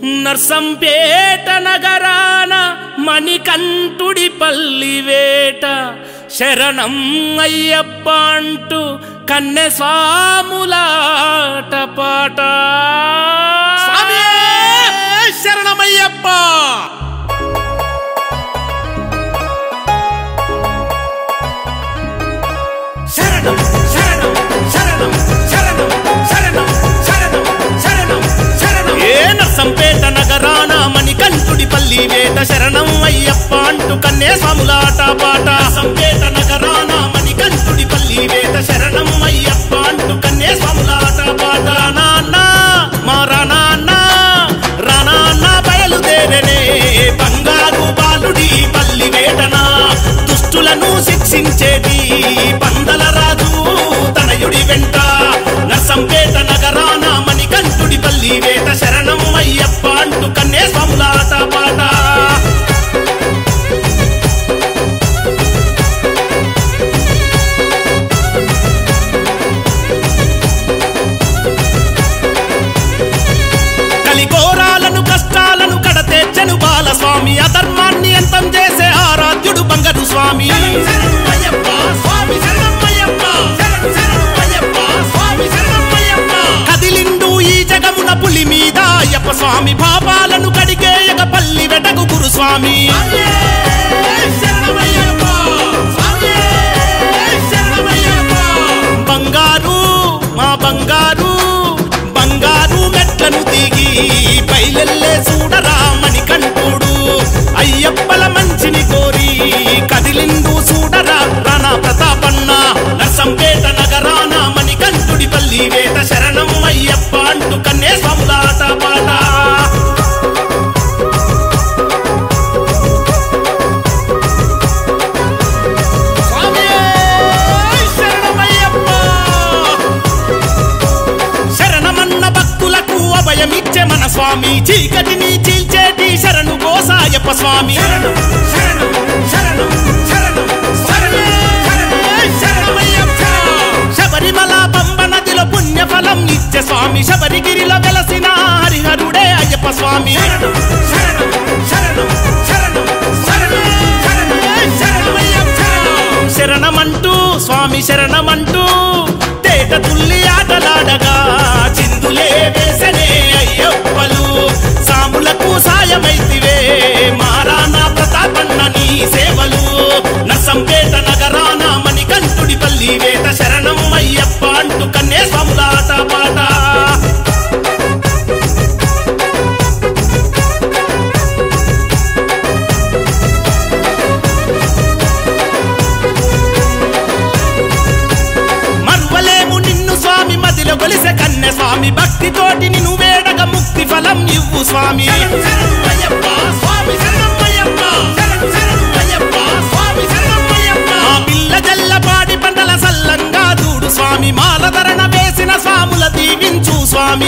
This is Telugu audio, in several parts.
నర్సంపేట నగరాన మణికంఠుడి పల్లివేట శరణం అయ్యప్ప అంటూ కన్నె స్వాములాట పాట స్వామి శరణమయ్యప్ప శరణం శరణం శరణం శరణం శరణం శరణం శరణం శరణం ఏ నర్సంపేట నగరాన మణికంఠుడి పల్లి వేట శరణం అయ్యప్ప అంటూ కన్నే స్వాములాట పాట సంపేట నగరాన మణికంఠుడి పల్లి వేట శరణం అయ్యప్ప అంటూ కన్నే స్వాములాట పాట నాన్న మా రానాన్న రానాన్న బయలుదేరనే బంగారు బాలుడి పల్లి వేటన దుష్టులను శిక్షించేటి పందల రాజు తనయుడి వెంట నర్సంపేట నగరాన మణికంఠుడి పల్లి వేట శరణం అయ్యప్ప అంటూ కన్నే స్వాములాట పాట కలిఘోరాలను కష్టాలను కడతేర్చను బాలస్వామి అధర్మాన్ని అంతం చేసే ఆరాధ్యుడు బంగారు స్వామి కదిలిండు ఈ జగమున పులి మీద అయ్యప్ప స్వామి పాపాలను కడిగేయగ పల్లి వెటకు గురుస్వామి బంగారు మా బంగారు బంగారు మెట్లను దిగి బయలెల్లే చూడరా మణికంఠుడు అయ్యప్పల మంచిని కోరి కదిలిండు చూడరా రానా ప్రతాపన్న నర్సంపేట నగరాన మణికంఠుడి పల్లి వేట శరణం అయ్యప్ప అంటూ కన్నే స్వాములాట పాట శరణమన్న భక్తులకు అభయమిచ్చే మన స్వామి చీకటిని చీల్చేటి శరణు గోసాయప్ప స్వామి శబరిమల పంబ నదిలో పుణ్యఫలం ఇచ్చే స్వామి శబరిగిరిలో వెలసిన హరిహరుడే అయ్యప్ప స్వామి శరణమంటూ స్వామి శరణమంటూ తేట తుల్లి ఆటలాడగా చిందులే వేసనే అయ్యప్పలు సాములకు సాయమైతివే మారానా ప్రతాపన్న నీ సేవలు నర్సంపేట నగరాన మణికంఠుడి పల్లి వేట శరణం అయ్యప్ప అంటూ కన్నే స్వాములాట పాట మర్వలేము నిన్ను స్వామి మదిలో కొలిసే కన్నె స్వామి భక్తితోటి నిన్ను వేడగ ముక్తి ఫలం ఇవ్వు స్వామి ఆ పిల్ల జల్లపాడి పంటల సల్లంగా చూడు స్వామి మాలధరణ వేసిన స్వాముల దీవించు స్వామి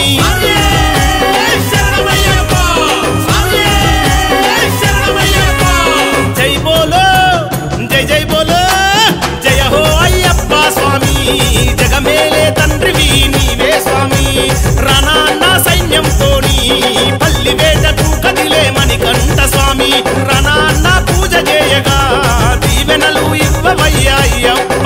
జై బోలో జై జై బోలో జయ హో అయ్యప్ప స్వామి జగమేలే తండ్రివి నీవే స్వామి రణాన్న సైన్యంతోని పల్లి వేటకు కదిలే మణికంఠ స్వామి రణాన్న పూజ చేయగా దీవెనలు ఇవ్వవయ్యా అయ్యప్ప